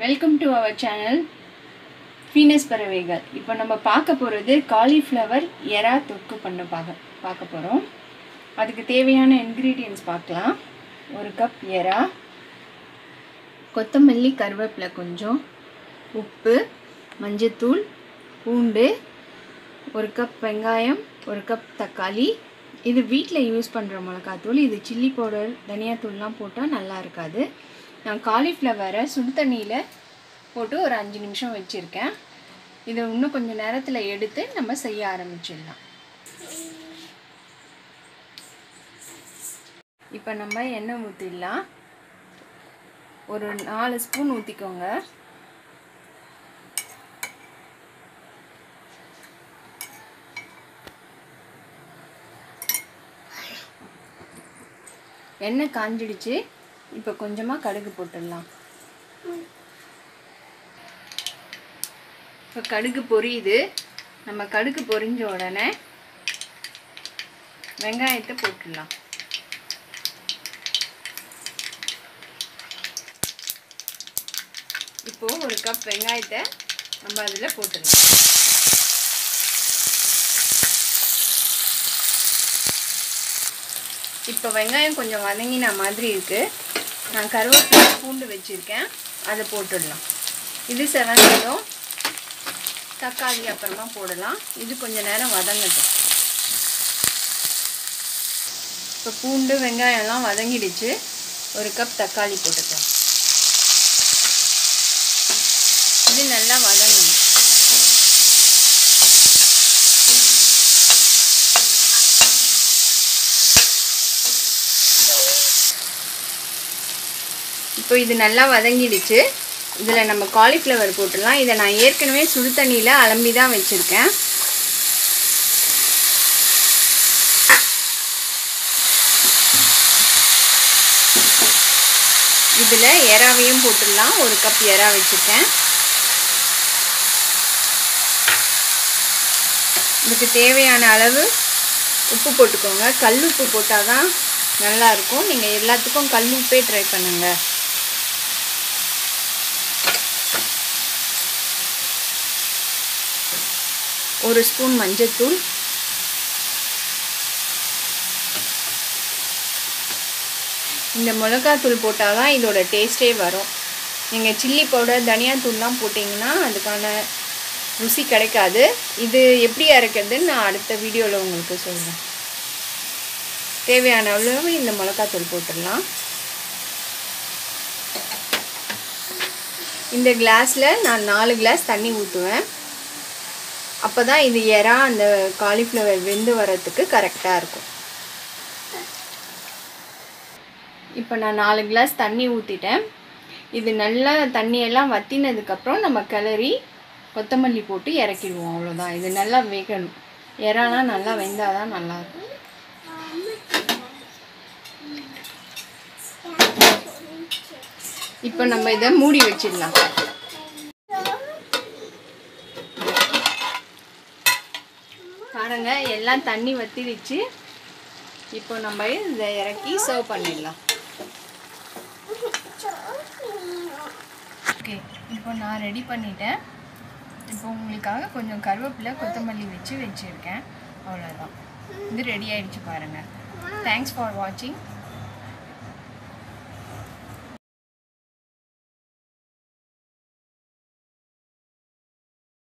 welcome to our channel phoenix பறவைகள் இப்போ நம்ம பார்க்க போகிறது காலிஃப்ளவர் எறா தொக்கு பண்ண பார்க்க பார்க்க போகிறோம் அதுக்கு தேவையான இன்க்ரீடியன்ஸ் பார்க்கலாம் ஒரு கப் எறா கொத்தமல்லி கருவேப்பிலை கொஞ்சம் உப்பு மஞ்சத்தூள் பூண்டு ஒரு கப் வெங்காயம் ஒரு கப் தக்காளி இது வீட்டில் யூஸ் பண்ணுற மிளகாத்தூள் இது சில்லி பவுடர் தனியாத்தூள்லாம் போட்டால் நல்லா இருக்காது நான் காலிஃப்ளவரை சுடு தண்ணியில் போட்டு ஒரு அஞ்சு நிமிஷம் வச்சுருக்கேன் இதை இன்னும் கொஞ்சம் நேரத்தில் எடுத்து நம்ம செய்ய ஆரம்பிச்சிடலாம் இப்போ நம்ம எண்ணெய் ஊற்றிடலாம் ஒரு நாலு ஸ்பூன் ஊற்றிக்கோங்க எண்ணெய் காஞ்சிடுச்சு இப்போ கொஞ்சமாக கடுகு போட்டுடலாம் இப்போ கடுகு பொரியுது நம்ம கடுகு பொரிஞ்ச உடனே வெங்காயத்தை போட்டுடலாம் இப்போது ஒரு கப் வெங்காயத்தை நம்ம அதில் போட்டுடலாம் இப்போ வெங்காயம் கொஞ்சம் வதங்கின மாதிரி இருக்குது நான் கருவேப்பிலை பூண்டு வச்சுருக்கேன் அதை போட்டுடலாம் இது செவந்ததும் தக்காளி அப்புறமா போடலாம் இது கொஞ்சம் நேரம் வதங்கட்டும் இப்போ பூண்டு வெங்காயம்லாம் வதங்கிடுச்சு ஒரு கப் தக்காளி போட்டுக்கலாம் இது நல்லா வதங்கணும் இப்போ இது நல்லா வதங்கிடுச்சு இதில் நம்ம காலிஃப்ளவர் போட்டுடலாம் இதை நான் ஏற்கனவே சுடு தண்ணியில் அலம்பி தான் வச்சுருக்கேன் இதில் எறாவையும் போட்டுடலாம் ஒரு கப் எறா வச்சுருக்கேன் இதுக்கு தேவையான அளவு உப்பு போட்டுக்கோங்க கல் உப்பு போட்டால் தான் நல்லாயிருக்கும் நீங்கள் எல்லாத்துக்கும் கல் உப்பே ட்ரை பண்ணுங்கள் ஒரு ஸ்பூன் மஞ்சத்தூள் இந்த மிளகாத்தூள் போட்டால் தான் இதோட டேஸ்ட்டே வரும் நீங்கள் சில்லி பவுடர் தனியாத்தூள்லாம் போட்டிங்கன்னா அதுக்கான ருசி கிடைக்காது இது எப்படி அரைக்கிறதுன்னு நான் அடுத்த வீடியோவில் உங்களுக்கு சொல்கிறேன் தேவையான அளவு இந்த மிளகாத்தூள் போட்டுடலாம் இந்த கிளாஸில் நான் நாலு கிளாஸ் தண்ணி ஊற்றுவேன் அப்போ தான் இது எறா அந்த காலிஃப்ளவர் வெந்து வரத்துக்கு கரெக்டாக இருக்கும் இப்போ நான் நாலு கிளாஸ் தண்ணி ஊற்றிட்டேன் இது நல்லா தண்ணியெல்லாம் வற்றினதுக்கப்புறம் நம்ம கிளறி கொத்தமல்லி போட்டு இறக்கிடுவோம் அவ்வளோதான் இது நல்லா வேகணும் எறாலாம் நல்லா வெந்தால் தான் நல்லாயிருக்கும் இப்போ நம்ம இதை மூடி வச்சிடலாம் பாருங்க எல்லாம் தண்ணி வத்திடுச்சு இப்போ நம்ம இதை இறக்கி சர்வ் பண்ணிடலாம் ஓகே இப்போ நான் ரெடி பண்ணிட்டேன் இப்போ உங்களுக்காக கொஞ்சம் கருவேப்பிலை கொத்தமல்லி வச்சு வச்சுருக்கேன் அவ்வளோதான் இது ரெடி ஆயிடுச்சு பாருங்கள் தேங்க்ஸ் ஃபார் வாட்சிங்